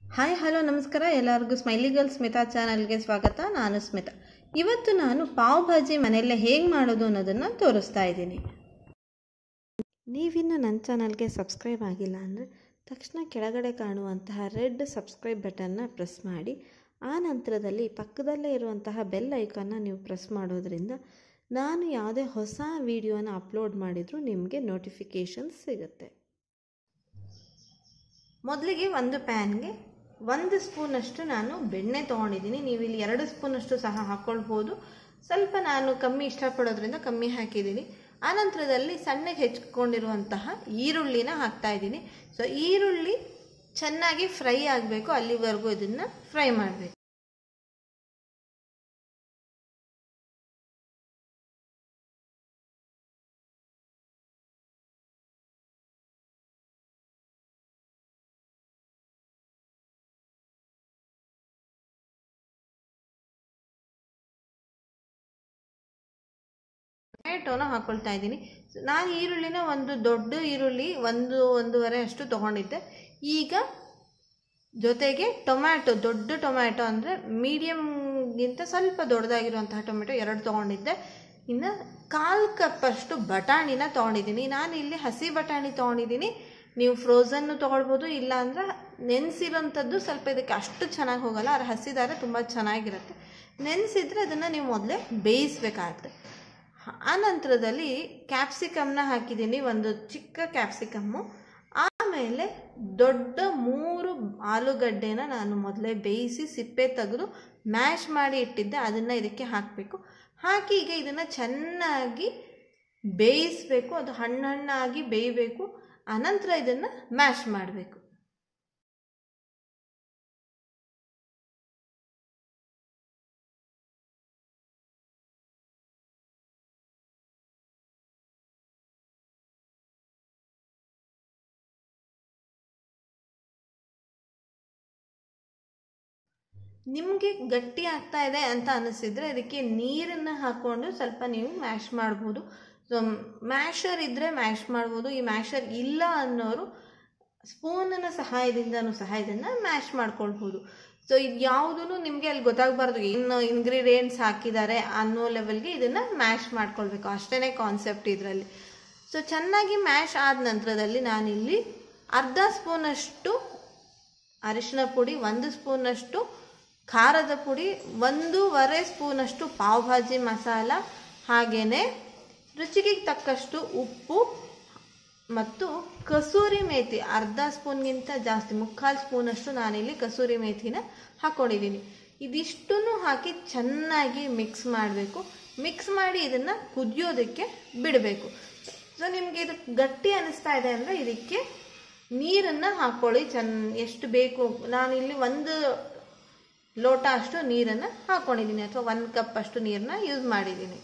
hi hello ನಮಸ್ಕಾರ ಎಲ್ಲರಿಗೂ smiley girl Smita ಚಾನಲ್ಗೆ ಸ್ವಾಗತ ನಾನು ಸ್ಮಿತಾ ಇವತ್ತು ನಾನು ಪಾವ್ ಭಾಜಿ ಮನೆಯಲ್ಲೇ ಹೇಗೆ ಮಾಡೋದು ಅನ್ನೋದನ್ನು ತೋರಿಸ್ತಾ ಇದ್ದೀನಿ ನೀವಿನ್ನು ನನ್ನ ಚಾನಲ್ಗೆ ಸಬ್ಸ್ಕ್ರೈಬ್ ಆಗಿಲ್ಲ ಅಂದರೆ ತಕ್ಷಣ ಕೆಳಗಡೆ ಕಾಣುವಂತಹ ರೆಡ್ ಸಬ್ಸ್ಕ್ರೈಬ್ ಬಟನ್ನ ಪ್ರೆಸ್ ಮಾಡಿ ಆ ನಂತರದಲ್ಲಿ ಪಕ್ಕದಲ್ಲೇ ಇರುವಂತಹ ಬೆಲ್ ಐಕಾನ್ನ ನೀವು ಪ್ರೆಸ್ ಮಾಡೋದ್ರಿಂದ ನಾನು ಯಾವುದೇ ಹೊಸ ವಿಡಿಯೋನ ಅಪ್ಲೋಡ್ ಮಾಡಿದರೂ ನಿಮಗೆ ನೋಟಿಫಿಕೇಷನ್ ಸಿಗುತ್ತೆ ಮೊದಲಿಗೆ ಒಂದು ಪ್ಯಾನ್ಗೆ ಒಂದು ಸ್ಪೂನಷ್ಟು ನಾನು ಬೆಣ್ಣೆ ತೊಗೊಂಡಿದ್ದೀನಿ ನೀವು ಇಲ್ಲಿ ಎರಡು ಸ್ಪೂನಷ್ಟು ಸಹ ಹಾಕ್ಕೊಳ್ಬೋದು ಸ್ವಲ್ಪ ನಾನು ಕಮ್ಮಿ ಇಷ್ಟಪಡೋದ್ರಿಂದ ಕಮ್ಮಿ ಹಾಕಿದ್ದೀನಿ ಆನಂತರದಲ್ಲಿ ಸಣ್ಣಗೆ ಹೆಚ್ಕೊಂಡಿರುವಂತಹ ಈರುಳ್ಳಿನ ಹಾಕ್ತಾ ಇದ್ದೀನಿ ಸೊ ಈರುಳ್ಳಿ ಚೆನ್ನಾಗಿ ಫ್ರೈ ಆಗಬೇಕು ಅಲ್ಲಿವರೆಗೂ ಇದನ್ನು ಫ್ರೈ ಮಾಡಬೇಕು ಟೊಮೆಟೊನ ಹಾಕ್ಕೊಳ್ತಾ ಇದ್ದೀನಿ ನಾನು ಈರುಳ್ಳಿನ ಒಂದು ದೊಡ್ಡ ಈರುಳ್ಳಿ ಒಂದು ಒಂದೂವರೆ ಅಷ್ಟು ತೊಗೊಂಡಿದ್ದೆ ಈಗ ಜೊತೆಗೆ ಟೊಮ್ಯಾಟೊ ದೊಡ್ಡ ಟೊಮ್ಯಾಟೊ ಅಂದರೆ ಮೀಡಿಯಮ್ಗಿಂತ ಸ್ವಲ್ಪ ದೊಡ್ಡದಾಗಿರುವಂತಹ ಟೊಮೆಟೊ ಎರಡು ತೊಗೊಂಡಿದ್ದೆ ಇನ್ನು ಕಾಲು ಕಪ್ಪಷ್ಟು ಬಟಾಣಿನ ತೊಗೊಂಡಿದ್ದೀನಿ ನಾನು ಇಲ್ಲಿ ಹಸಿ ಬಟಾಣಿ ತೊಗೊಂಡಿದ್ದೀನಿ ನೀವು ಫ್ರೋಝನ್ನು ತೊಗೊಳ್ಬೋದು ಇಲ್ಲ ಅಂದರೆ ನೆನೆಸಿರೋಂಥದ್ದು ಸ್ವಲ್ಪ ಇದಕ್ಕೆ ಅಷ್ಟು ಚೆನ್ನಾಗಿ ಹೋಗಲ್ಲ ಆದರೆ ಹಸಿದಾರೆ ತುಂಬ ಚೆನ್ನಾಗಿರುತ್ತೆ ನೆನೆಸಿದ್ರೆ ಅದನ್ನು ನೀವು ಮೊದಲೇ ಬೇಯಿಸ್ಬೇಕಾಗತ್ತೆ ಆ ನಂತರದಲ್ಲಿ ಕ್ಯಾಪ್ಸಿಕಮ್ನ ಹಾಕಿದ್ದೀನಿ ಒಂದು ಚಿಕ್ಕ ಕ್ಯಾಪ್ಸಿಕಮ್ಮು ಆಮೇಲೆ ದೊಡ್ಡ ಮೂರು ಆಲೂಗಡ್ಡೆನ ನಾನು ಮೊದಲೇ ಬೇಯಿಸಿ ಸಿಪ್ಪೆ ತೆಗೆದು ಮ್ಯಾಶ್ ಮಾಡಿ ಇಟ್ಟಿದ್ದೆ ಅದನ್ನು ಇದಕ್ಕೆ ಹಾಕಬೇಕು ಹಾಕಿ ಈಗ ಇದನ್ನು ಚೆನ್ನಾಗಿ ಬೇಯಿಸಬೇಕು ಅದು ಹಣ್ಣು ಹಣ್ಣಾಗಿ ಬೇಯಬೇಕು ಆನಂತರ ಇದನ್ನು ಮ್ಯಾಶ್ ಮಾಡಬೇಕು ನಿಮಗೆ ಗಟ್ಟಿ ಆಗ್ತಾ ಇದೆ ಅಂತ ಅನಿಸಿದರೆ ಇದಕ್ಕೆ ನೀರನ್ನು ಹಾಕ್ಕೊಂಡು ಸ್ವಲ್ಪ ನೀವು ಮ್ಯಾಶ್ ಮಾಡ್ಬೋದು ಸೊ ಮ್ಯಾಶರ್ ಇದ್ದರೆ ಮ್ಯಾಶ್ ಮಾಡ್ಬೋದು ಈ ಮ್ಯಾಶರ್ ಇಲ್ಲ ಅನ್ನೋರು ಸ್ಪೂನಿನ ಸಹಾಯದಿಂದನೂ ಸಹ ಇದನ್ನು ಮ್ಯಾಶ್ ಮಾಡ್ಕೊಳ್ಬೋದು ಸೊ ಇದು ಯಾವುದೂ ನಿಮಗೆ ಅಲ್ಲಿ ಗೊತ್ತಾಗಬಾರ್ದು ಏನು ಇಂಗ್ರೀಡಿಯೆಂಟ್ಸ್ ಹಾಕಿದ್ದಾರೆ ಅನ್ನೋ ಲೆವೆಲ್ಗೆ ಇದನ್ನು ಮ್ಯಾಶ್ ಮಾಡ್ಕೊಳ್ಬೇಕು ಅಷ್ಟೇ ಕಾನ್ಸೆಪ್ಟ್ ಇದರಲ್ಲಿ ಸೊ ಚೆನ್ನಾಗಿ ಮ್ಯಾಶ್ ಆದ ನಂತರದಲ್ಲಿ ನಾನಿಲ್ಲಿ ಅರ್ಧ ಸ್ಪೂನಷ್ಟು ಅರಿಶಿನ ಪುಡಿ ಒಂದು ಸ್ಪೂನಷ್ಟು ಖಾರದ ಪುಡಿ ಒಂದೂವರೆ ಸ್ಪೂನಷ್ಟು ಪಾವ್ ಭಾಜಿ ಮಸಾಲ ಹಾಗೆಯೇ ರುಚಿಗೆ ತಕ್ಕಷ್ಟು ಉಪ್ಪು ಮತ್ತು ಕಸೂರಿ ಮೇಥಿ ಅರ್ಧ ಸ್ಪೂನ್ಗಿಂತ ಜಾಸ್ತಿ ಮುಕ್ಕಾಲು ಸ್ಪೂನಷ್ಟು ನಾನಿಲ್ಲಿ ಕಸೂರಿ ಮೇಥಿನ ಹಾಕ್ಕೊಂಡಿದ್ದೀನಿ ಇದಿಷ್ಟನ್ನು ಹಾಕಿ ಚೆನ್ನಾಗಿ ಮಿಕ್ಸ್ ಮಾಡಬೇಕು ಮಿಕ್ಸ್ ಮಾಡಿ ಇದನ್ನು ಕುದಿಯೋದಕ್ಕೆ ಬಿಡಬೇಕು ಸೊ ನಿಮಗೆ ಇದು ಗಟ್ಟಿ ಅನ್ನಿಸ್ತಾ ಇದೆ ಅಂದರೆ ಇದಕ್ಕೆ ನೀರನ್ನು ಹಾಕ್ಕೊಳ್ಳಿ ಚೆನ್ನ ಎಷ್ಟು ಬೇಕು ನಾನಿಲ್ಲಿ ಒಂದು ಲೋಟ ಅಷ್ಟು ನೀರನ್ನು ಹಾಕ್ಕೊಂಡಿದ್ದೀನಿ ಅಥವಾ ಒಂದು ಕಪ್ ಅಷ್ಟು ನೀರನ್ನ ಯೂಸ್ ಮಾಡಿದ್ದೀನಿ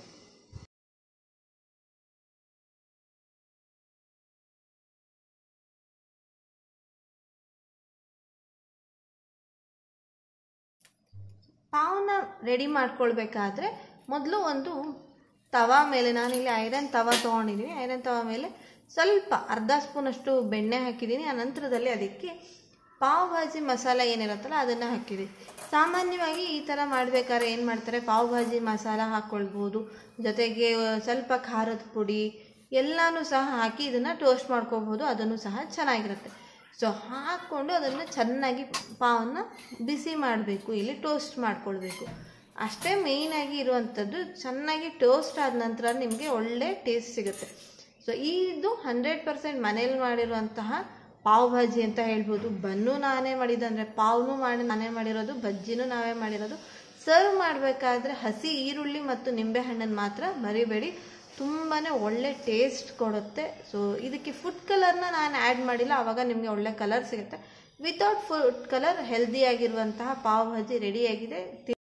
ಪಾವನ್ನ ರೆಡಿ ಮಾಡ್ಕೊಳ್ಬೇಕಾದ್ರೆ ಮೊದಲು ಒಂದು ತವಾ ಮೇಲೆ ನಾನಿಲ್ಲಿ ಐರನ್ ತವಾ ತೊಗೊಂಡಿದ್ದೀನಿ ಐರನ್ ತವಾ ಮೇಲೆ ಸ್ವಲ್ಪ ಅರ್ಧ ಸ್ಪೂನಷ್ಟು ಬೆಣ್ಣೆ ಹಾಕಿದ್ದೀನಿ ಆ ನಂತರದಲ್ಲಿ ಅದಕ್ಕೆ ಪಾವ್ ಭಾಜಿ ಮಸಾಲ ಏನಿರುತ್ತಲ್ಲ ಅದನ್ನು ಹಾಕಿದೆ ಸಾಮಾನ್ಯವಾಗಿ ಈ ಥರ ಮಾಡಬೇಕಾದ್ರೆ ಏನು ಮಾಡ್ತಾರೆ ಪಾವ್ ಭಾಜಿ ಮಸಾಲ ಹಾಕ್ಕೊಳ್ಬೋದು ಜೊತೆಗೆ ಸ್ವಲ್ಪ ಖಾರದ ಪುಡಿ ಎಲ್ಲನೂ ಸಹ ಹಾಕಿ ಇದನ್ನು ಟೋಸ್ಟ್ ಮಾಡ್ಕೋಬೋದು ಅದನ್ನು ಸಹ ಚೆನ್ನಾಗಿರುತ್ತೆ ಸೊ ಹಾಕ್ಕೊಂಡು ಅದನ್ನು ಚೆನ್ನಾಗಿ ಪಾವನ್ನ ಬಿಸಿ ಮಾಡಬೇಕು ಇಲ್ಲಿ ಟೋಸ್ಟ್ ಮಾಡ್ಕೊಳ್ಬೇಕು ಅಷ್ಟೇ ಮೇಯ್ನಾಗಿ ಇರುವಂಥದ್ದು ಚೆನ್ನಾಗಿ ಟೋಸ್ಟ್ ಆದ ನಂತರ ನಿಮಗೆ ಒಳ್ಳೆ ಟೇಸ್ಟ್ ಸಿಗುತ್ತೆ ಸೊ ಇದು ಹಂಡ್ರೆಡ್ ಪರ್ಸೆಂಟ್ ಮನೇಲಿ ಮಾಡಿರುವಂತಹ ಪಾವ್ ಭಾಜಿ ಅಂತ ಹೇಳ್ಬೋದು ಬನ್ನು ನಾನೇ ಮಾಡಿದ್ದು ಅಂದರೆ ಪಾವ್ನು ಮಾಡಿ ನಾನೇ ಮಾಡಿರೋದು ಬಜ್ಜಿನೂ ನಾವೇ ಮಾಡಿರೋದು ಸರ್ವ್ ಮಾಡಬೇಕಾದ್ರೆ ಹಸಿ ಈರುಳ್ಳಿ ಮತ್ತು ನಿಂಬೆಹಣ್ಣನ್ನು ಮಾತ್ರ ಮರಿಬೇಡಿ ತುಂಬಾ ಒಳ್ಳೆ ಟೇಸ್ಟ್ ಕೊಡುತ್ತೆ ಸೊ ಇದಕ್ಕೆ ಫುಡ್ ಕಲರ್ನ ನಾನು ಆ್ಯಡ್ ಮಾಡಿಲ್ಲ ಆವಾಗ ನಿಮಗೆ ಒಳ್ಳೆ ಕಲರ್ ಸಿಗುತ್ತೆ ವಿತೌಟ್ ಫುಡ್ ಕಲರ್ ಹೆಲ್ದಿಯಾಗಿರುವಂತಹ ಪಾವ್ ಭಾಜಿ ರೆಡಿಯಾಗಿದೆ